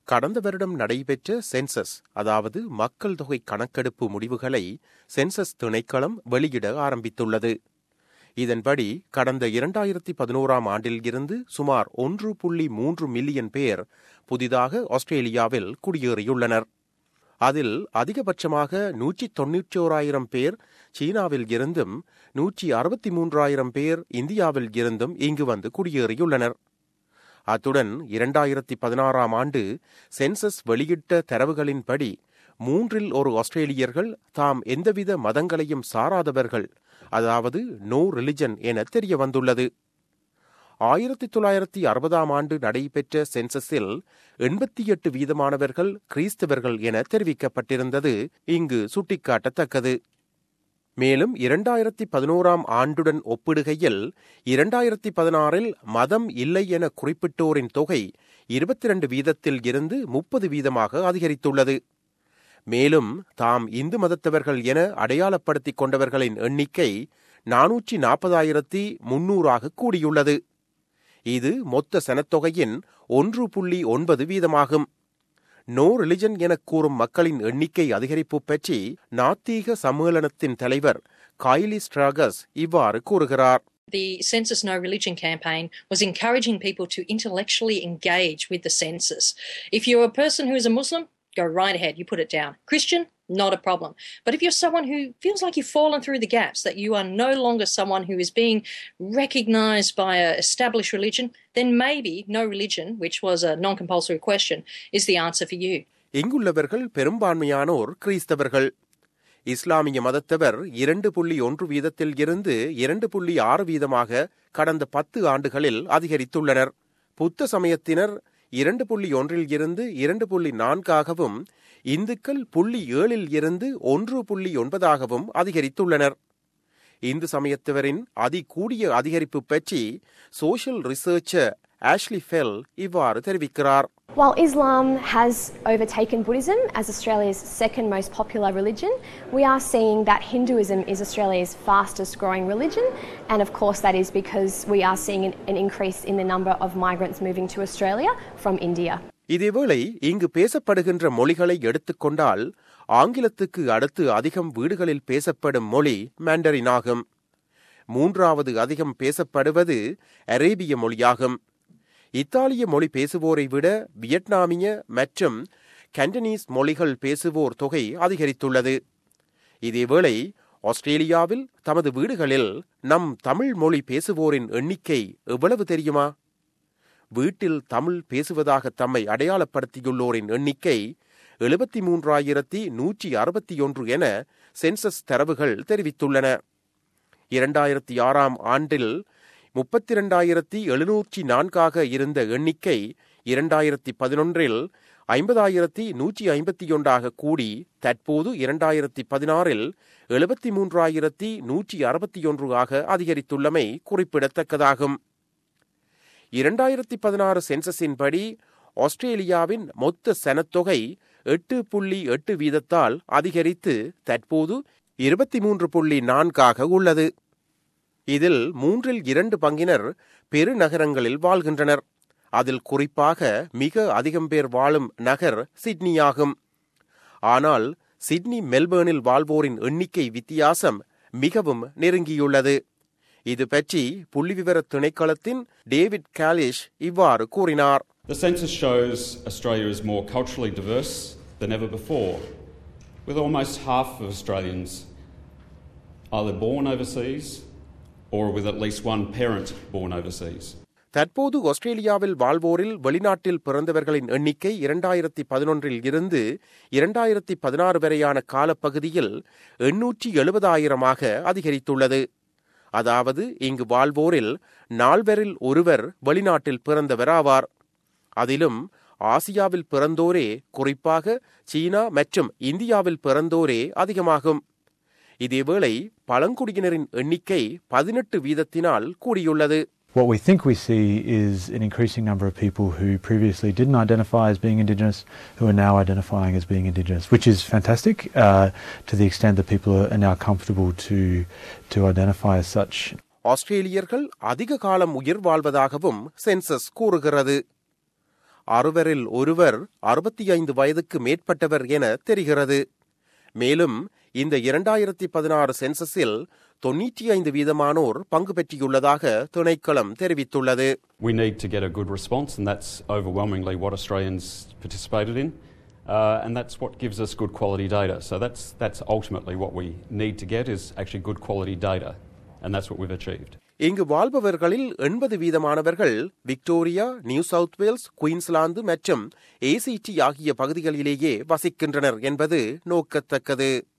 கடந்த வருடம் நடைபெற்ற சென்சஸ் அதாவது மக்கள் தொகை கணக்கெடுப்பு முடிவுகளை சென்சஸ் திணைக்களம் வெளியிட ஆரம்பித்துள்ளது இதன்படி கடந்த இரண்டாயிரத்தி பதினோராம் ஆண்டில் இருந்து சுமார் ஒன்று புள்ளி மூன்று மில்லியன் பேர் புதிதாக ஆஸ்திரேலியாவில் குடியேறியுள்ளனர் அதில் அதிகபட்சமாக நூற்றி தொன்னூற்றோராயிரம் பேர் சீனாவில் இருந்தும் நூற்றி அறுபத்தி மூன்றாயிரம் பேர் இந்தியாவில் இருந்தும் இங்கு வந்து குடியேறியுள்ளனர் அத்துடன் இரண்டாயிரத்தி பதினாறாம் ஆண்டு சென்சஸ் வெளியிட்ட தரவுகளின்படி மூன்றில் ஒரு ஆஸ்திரேலியர்கள் தாம் எந்தவித மதங்களையும் சாராதவர்கள் அதாவது நோ ரிலிஜன் என தெரிய வந்துள்ளது ஆயிரத்தி தொள்ளாயிரத்தி அறுபதாம் ஆண்டு நடைபெற்ற சென்சஸில் எண்பத்தி எட்டு வீதமானவர்கள் கிறிஸ்தவர்கள் என தெரிவிக்கப்பட்டிருந்தது இங்கு சுட்டிக்காட்டத்தக்கது மேலும் இரண்டாயிரத்தி பதினோராம் ஆண்டுடன் ஒப்பிடுகையில் இரண்டாயிரத்தி பதினாறில் மதம் இல்லை என குறிப்பிட்டோரின் தொகை இருபத்தி இரண்டு வீதத்தில் இருந்து முப்பது வீதமாக அதிகரித்துள்ளது மேலும் தாம் இந்து மதத்தவர்கள் என அடையாளப்படுத்திக் கொண்டவர்களின் எண்ணிக்கை நானூற்றி நாற்பதாயிரத்தி முன்னூறாக கூடியுள்ளது இது மொத்த சனத்தொகையின் ஒன்று புள்ளி ஒன்பது வீதமாகும் நோ ரிலிஜன் என கூறும் மக்களின் எண்ணிக்கை அதிகரிப்பு பற்றி நாத்தீக சம்மேளனத்தின் தலைவர் காய்லி ஸ்ட்ராகஸ் இவ்வாறு கூறுகிறார் The Census No Religion campaign was encouraging people to intellectually engage with the census. If you're a person who is a Muslim, go right ahead, you put it down. Christian, not a problem. But if you're someone who feels like you've fallen through the gaps, that you are no longer someone who is being recognized by an established religion, then maybe no religion, which was a non compulsory question, is the answer for you. இங்குள்ளவர்கள் பெரும்பான்மையானோர் கிறிஸ்தவர்கள் இஸ்லாமிய மதத்தவர் இரண்டு புள்ளி ஒன்று வீதத்தில் இருந்து இரண்டு புள்ளி ஆறு வீதமாக கடந்த பத்து ஆண்டுகளில் அதிகரித்துள்ளனர் புத்த சமயத்தினர் இரண்டு புள்ளி ஒன்றில் இருந்து இரண்டு புள்ளி நான்காகவும் இந்துக்கள் புள்ளி ஏழில் இருந்து ஒன்று புள்ளி ஒன்பதாகவும் அதிகரித்துள்ளனர் இந்து சமயத்தவரின் அதிகூடிய அதிகரிப்பு பற்றி சோஷியல் ரிசர்ச்சர் ஆஷ்லி ஃபெல் இவ்வாறு தெரிவிக்கிறார் While Islam has overtaken Buddhism as Australia's second most popular religion, we are seeing that Hinduism is Australia's fastest growing religion, and of course, that is because we are seeing an, an increase in the number of migrants moving to Australia from India. இதேவேளை இங்கு பேசப்படுகின்ற மொழிகளை எடுத்துக்கொண்டால் ஆங்கிலத்துக்கு அடுத்து அதிகம் வீடுகளில் பேசப்படும் மொழி மேண்டரின் ஆகும் மூன்றாவது அதிகம் பேசப்படுவது அரேபிய மொழியாகும் இத்தாலிய மொழி பேசுவோரை விட வியட்நாமிய மற்றும் கண்டனீஸ் மொழிகள் பேசுவோர் தொகை அதிகரித்துள்ளது இதேவேளை ஆஸ்திரேலியாவில் தமது வீடுகளில் நம் தமிழ் மொழி பேசுவோரின் எண்ணிக்கை எவ்வளவு தெரியுமா வீட்டில் தமிழ் பேசுவதாக தம்மை அடையாளப்படுத்தியுள்ளோரின் எண்ணிக்கை எழுபத்தி மூன்றாயிரத்தி நூற்றி அறுபத்தி ஒன்று என சென்சஸ் தரவுகள் தெரிவித்துள்ளன இரண்டாயிரத்தி ஆறாம் ஆண்டில் முப்பத்தி இரண்டாயிரத்தி எழுநூற்றி நான்காக இருந்த எண்ணிக்கை இரண்டாயிரத்தி பதினொன்றில் ஐம்பதாயிரத்தி நூற்றி ஐம்பத்தி ஒன்றாக கூடி தற்போது இரண்டாயிரத்தி பதினாறில் எழுபத்தி மூன்றாயிரத்தி நூற்றி அறுபத்தி ஒன்று ஆக அதிகரித்துள்ளமை குறிப்பிடத்தக்கதாகும் இரண்டாயிரத்தி பதினாறு சென்சஸின்படி ஆஸ்திரேலியாவின் மொத்த சனத்தொகை எட்டு புள்ளி எட்டு வீதத்தால் அதிகரித்து தற்போது இருபத்தி மூன்று புள்ளி நான்காக உள்ளது இதில் மூன்றில் இரண்டு பங்கினர் பெருநகரங்களில் வாழ்கின்றனர் அதில் குறிப்பாக மிக அதிகம் பேர் வாழும் நகர் சிட்னியாகும் ஆனால் சிட்னி மெல்பேர்னில் வாழ்வோரின் எண்ணிக்கை வித்தியாசம் மிகவும் நெருங்கியுள்ளது இது பற்றி புள்ளிவிவர திணைக்களத்தின் டேவிட் காலிஷ் இவ்வாறு கூறினார் The census shows Australia is more culturally diverse than ever before, with almost half of Australians either born overseas or with at least one parent born overseas. தற்போது ஆஸ்திரேலியாவில் வாழ்வோரில் வெளிநாட்டில் பிறந்தவர்களின் எண்ணிக்கை இரண்டாயிரத்தி பதினொன்றில் இருந்து இரண்டாயிரத்தி பதினாறு வரையான காலப்பகுதியில் எண்ணூற்றி எழுபதாயிரமாக அதிகரித்துள்ளது அதாவது இங்கு வாழ்வோரில் நால்வரில் ஒருவர் வெளிநாட்டில் பிறந்தவராவார் அதிலும் ஆசியாவில் பிறந்தோரே குறிப்பாக சீனா மற்றும் இந்தியாவில் பிறந்தோரே அதிகமாகும் இதேவேளை பழங்குடியினரின் எண்ணிக்கை பதினெட்டு வீதத்தினால் கூடியுள்ளது What we think we see is an increasing number of people who previously didn't identify as being Indigenous who are now identifying as being Indigenous, which is fantastic uh, to the extent that people are now comfortable to, to identify as such. ஆஸ்திரேலியர்கள் அதிக காலம் உயிர் வாழ்வதாகவும் census கூறுகிறது அறுவரில் ஒருவர் அறுபத்தி ஐந்து வயதுக்கு மேற்பட்டவர் என தெரிகிறது மேலும் இந்த இரண்டாயிரத்தி பதினாறு சென்சஸில் தொன்னூற்றி ஐந்து வீதமானோர் பங்கு பெற்றியுள்ளதாக திணைக்களம் தெரிவித்துள்ளது We need to get a good response, and that's overwhelmingly what Australians participated in. Uh, and that's what gives us good quality data. So that's, that's ultimately what we need to get is actually good quality data. And that's what we've achieved. இங்கு வாழ்பவர்களில் எண்பது வீதமானவர்கள் Victoria New South Wales Queensland மற்றும் ACT ஆகிய பகுதிகளிலேயே வசிக்கின்றனர் என்பது நோக்கத்தக்கது